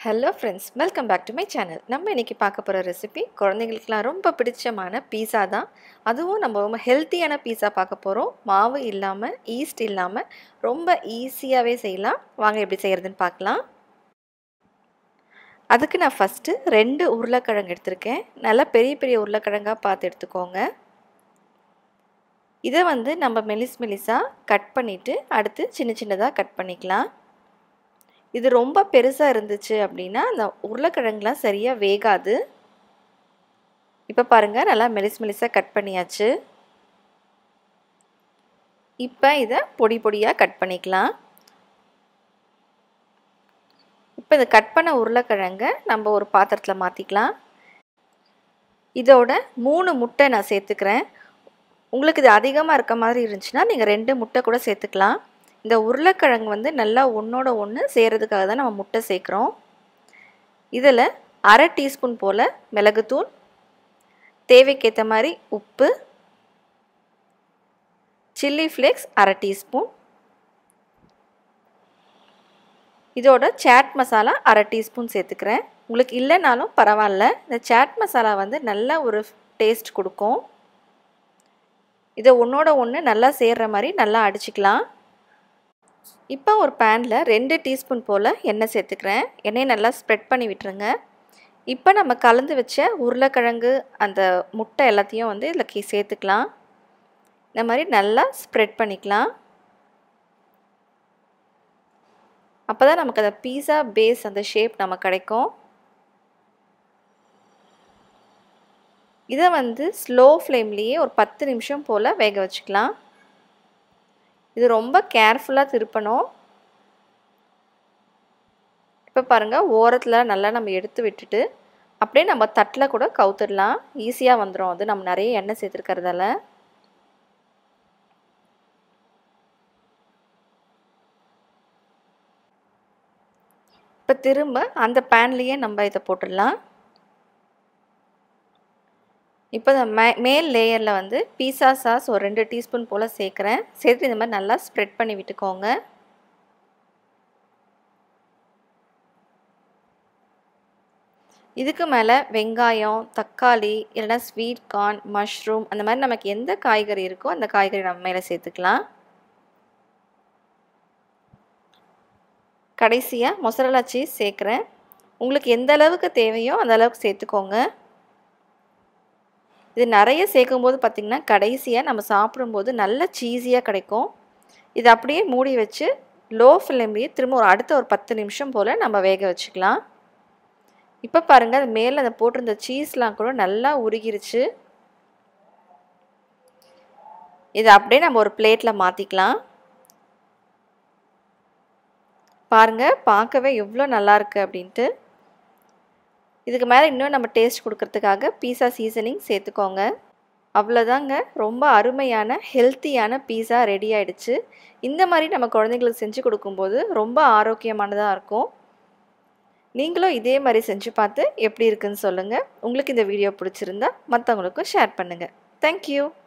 hello friends welcome back to my channel நம்ம இன்றைக்கி பார்க்க போகிற ரெசிபி குழந்தைங்களுக்குலாம் ரொம்ப பிடிச்சமான பீஸா தான் அதுவும் நம்ம ரொம்ப ஹெல்த்தியான பீஸா பார்க்க போகிறோம் மாவு இல்லாமல் ஈஸ்ட் இல்லாமல் ரொம்ப ஈஸியாகவே செய்யலாம் வாங்க எப்படி செய்கிறதுன்னு பார்க்கலாம் அதுக்கு நான் ஃபஸ்ட்டு ரெண்டு உருளைக்கிழங்கு எடுத்திருக்கேன் நல்லா பெரிய பெரிய உருளைக்கிழங்காக பார்த்து எடுத்துக்கோங்க இதை வந்து நம்ம மெலிஸ் மெலிஸாக கட் பண்ணிவிட்டு அடுத்து சின்ன சின்னதாக கட் பண்ணிக்கலாம் இது ரொம்ப பெருசாக இருந்துச்சு அப்படின்னா அந்த உருளைக்கிழங்குலாம் சரியாக வேகாது இப்போ பாருங்கள் நல்லா மெலிஸ் மெலிஸாக கட் பண்ணியாச்சு இப்போ இதை பொடி பொடியாக கட் பண்ணிக்கலாம் இப்போ இதை கட் பண்ண உருளைக்கிழங்க நம்ம ஒரு பாத்திரத்தில் மாற்றிக்கலாம் இதோட மூணு முட்டை நான் சேர்த்துக்கிறேன் உங்களுக்கு இது அதிகமாக இருக்க மாதிரி இருந்துச்சுன்னா நீங்கள் ரெண்டு முட்டை கூட சேர்த்துக்கலாம் இந்த உருளைக்கிழங்கு வந்து நல்லா ஒன்றோட ஒன்று செய்கிறதுக்காக தான் நம்ம முட்டை சேர்க்குறோம் இதில் அரை டீஸ்பூன் போல் மிளகுத்தூள் தேவைக்கேற்ற மாதிரி உப்பு சில்லி ஃப்ளேக்ஸ் அரை டீஸ்பூன் இதோட சாட் மசாலா அரை டீஸ்பூன் சேர்த்துக்கிறேன் உங்களுக்கு இல்லைனாலும் பரவாயில்ல இந்த சாட் மசாலா வந்து நல்ல ஒரு டேஸ்ட் கொடுக்கும் இதை ஒன்றோட ஒன்று நல்லா சேர்கிற மாதிரி நல்லா அடிச்சுக்கலாம் இப்போ ஒரு பேனில் ரெண்டு டீஸ்பூன் போல் எண்ணெய் சேர்த்துக்கிறேன் எண்ணெயை நல்லா ஸ்ப்ரெட் பண்ணி விட்டுருங்க இப்போ நம்ம கலந்து வச்ச உருளைக்கிழங்கு அந்த முட்டை எல்லாத்தையும் வந்து இதில் சேர்த்துக்கலாம் இந்த மாதிரி நல்லா ஸ்ப்ரெட் பண்ணிக்கலாம் அப்போ தான் நமக்கு அந்த பீஸா பேஸ் அந்த ஷேப் நமக்கு கிடைக்கும் இதை வந்து ஸ்லோ ஃப்ளேம்லேயே ஒரு பத்து நிமிஷம் போல் வேக வச்சுக்கலாம் இது ரொம்ப கேர்ஃபுல்லாக திருப்பணும் இப்போ பாருங்கள் ஓரத்தில் நல்லா நம்ம எடுத்து விட்டுட்டு அப்படியே நம்ம தட்டில் கூட கவுத்துடலாம் ஈஸியாக வந்துடும் அது நம்ம நிறைய எண்ணெய் சேர்த்துருக்கறதால இப்போ திரும்ப அந்த பேன்லேயே நம்ம இதை போட்டுடலாம் இப்போ இந்த மே மேல் லேயரில் வந்து பீஸா சாஸ் ஒரு ரெண்டு டீஸ்பூன் போல் சேர்க்குறேன் சேர்த்து இந்த மாதிரி நல்லா ஸ்ப்ரெட் பண்ணி விட்டுக்கோங்க இதுக்கு மேலே வெங்காயம் தக்காளி இல்லைனா ஸ்வீட் கார்ன் மஷ்ரூம் அந்த மாதிரி நமக்கு எந்த காய்கறி இருக்கோ அந்த காய்கறி நம்ம மேலே சேர்த்துக்கலாம் கடைசியாக மொசரலா சீஸ் சேர்க்குறேன் உங்களுக்கு எந்த அளவுக்கு தேவையோ அந்த அளவுக்கு சேர்த்துக்கோங்க இது நிறைய சேர்க்கும் போது பார்த்திங்கன்னா கடைசியாக நம்ம சாப்பிடும்போது நல்ல சீஸியாக கிடைக்கும் இது அப்படியே மூடி வச்சு லோ ஃப்ளேம்லேயே திரும்ப ஒரு அடுத்த ஒரு பத்து நிமிஷம் போல் நம்ம வேக வச்சுக்கலாம் இப்போ பாருங்கள் அது மேலே அந்த போட்டிருந்த சீஸ்லாம் கூட நல்லா உருகிருச்சு இதை அப்படியே நம்ம ஒரு பிளேட்டில் மாற்றிக்கலாம் பாருங்கள் பார்க்கவே எவ்வளோ நல்லாயிருக்கு அப்படின்ட்டு இதுக்கு மேலே இன்னும் நம்ம டேஸ்ட் கொடுக்கறதுக்காக பீஸா சீசனிங் சேர்த்துக்கோங்க அவ்வளோதாங்க ரொம்ப அருமையான ஹெல்த்தியான பீஸா ரெடி ஆகிடுச்சு இந்த மாதிரி நம்ம குழந்தைங்களுக்கு செஞ்சு கொடுக்கும்போது ரொம்ப ஆரோக்கியமானதாக இருக்கும் நீங்களும் இதே மாதிரி செஞ்சு பார்த்து எப்படி இருக்குன்னு சொல்லுங்கள் உங்களுக்கு இந்த வீடியோ பிடிச்சிருந்தா மற்றவங்களுக்கும் ஷேர் பண்ணுங்கள் தேங்க்யூ